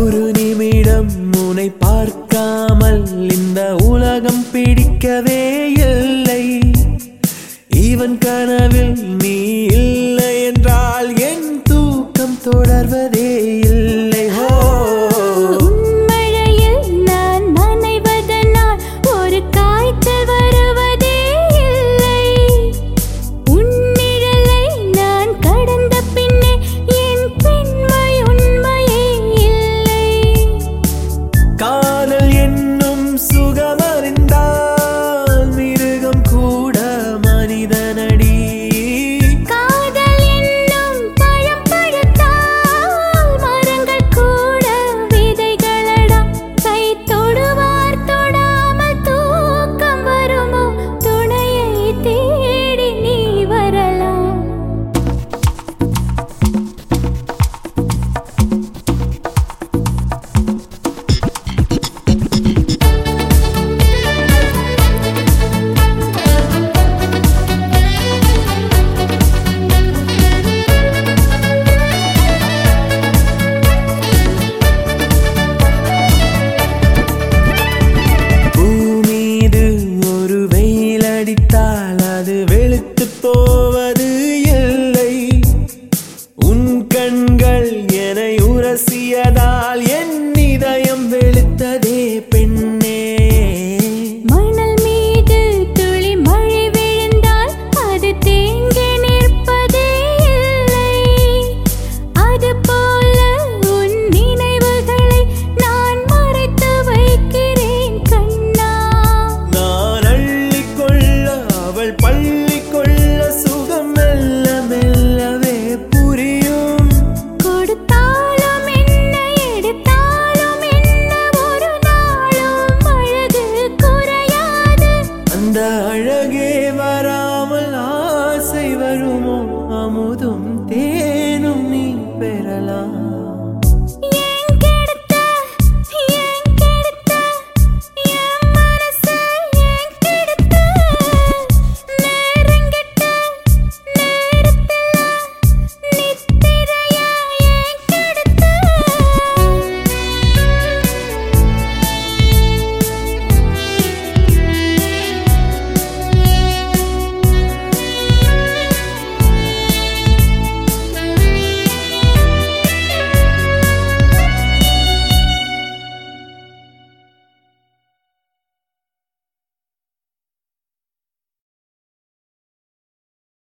ஒரு நிமிடம் உன்னை பார்க்காமல் இந்த உலகம் பிடிக்கவே இல்லை இவன் கனவில் நீ இல்லை என்றால் என் தூக்கம் தொடர்வதே இல்லை ஹோ உன்மழையில் நான் நனைவதனால் ஒரு காய்ச்சல் வருவதே இல்லை உன்னிழலை நான் கடந்த பின்னே என் பெண்மை உண்மையே இல்லை காதல் என்னும் சுகமறிந்தால் மிருகம் கூட மனிதனடி காதல் என்னும் பழம் பழுத்தால் மரங்கள் கூட விதைகளடா கை தொடுவார் தொடாமல் தூக்கம் வருமோ துணையை தேடி நீ வரலாம் பூமீது ஒரு வெயில் அடித்தால் அது வெளுத்து போவது இல்லை உன் கண்கள் என்னை உரசியதா